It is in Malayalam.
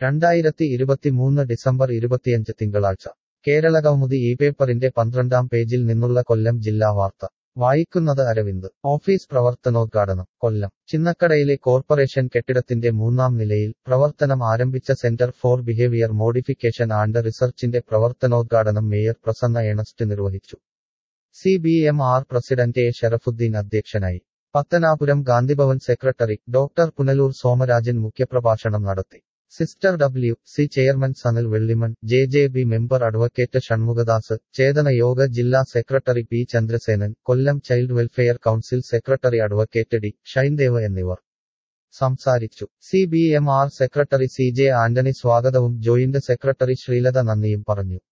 രണ്ടായിരത്തി ഇരുപത്തിമൂന്ന് ഡിസംബർ ഇരുപത്തിയഞ്ച് തിങ്കളാഴ്ച കേരള കൗമുദി ഈ പേപ്പറിന്റെ പന്ത്രണ്ടാം പേജിൽ നിന്നുള്ള കൊല്ലം ജില്ലാ വാർത്ത വായിക്കുന്നത് അരവിന്ദ് ഓഫീസ് പ്രവർത്തനോദ്ഘാടനം കൊല്ലം ചിന്നക്കടയിലെ കോർപ്പറേഷൻ കെട്ടിടത്തിന്റെ മൂന്നാം നിലയിൽ പ്രവർത്തനം ആരംഭിച്ച centre for behaviour modification and റിസർച്ചിന്റെ പ്രവർത്തനോദ്ഘാടനം മേയർ പ്രസന്ന എണസ്റ്റ് നിർവഹിച്ചു C B M R president A Sharafudheen അധ്യക്ഷനായി പത്തനാപുരം ഗാന്ധിഭവൻ സെക്രട്ടറി ഡോക്ടർ പുനലൂർ സോമരാജൻ മുഖ്യപ്രഭാഷണം നടത്തി sister W C chairman Sanil Vellimon J J B member advocate Shanmukhadas Chethana Yoga ജില്ലാ സെക്രട്ടറി P Chandrasenan Kollam child welfare council secretary advocate D Shaindev എന്നിവർ സംസാരിച്ചു C B M R secretary C J Antony സ്വാഗതവും ജോയിന്റ് സെക്രട്ടറി ശ്രീലത നന്ദിയും പറഞ്ഞു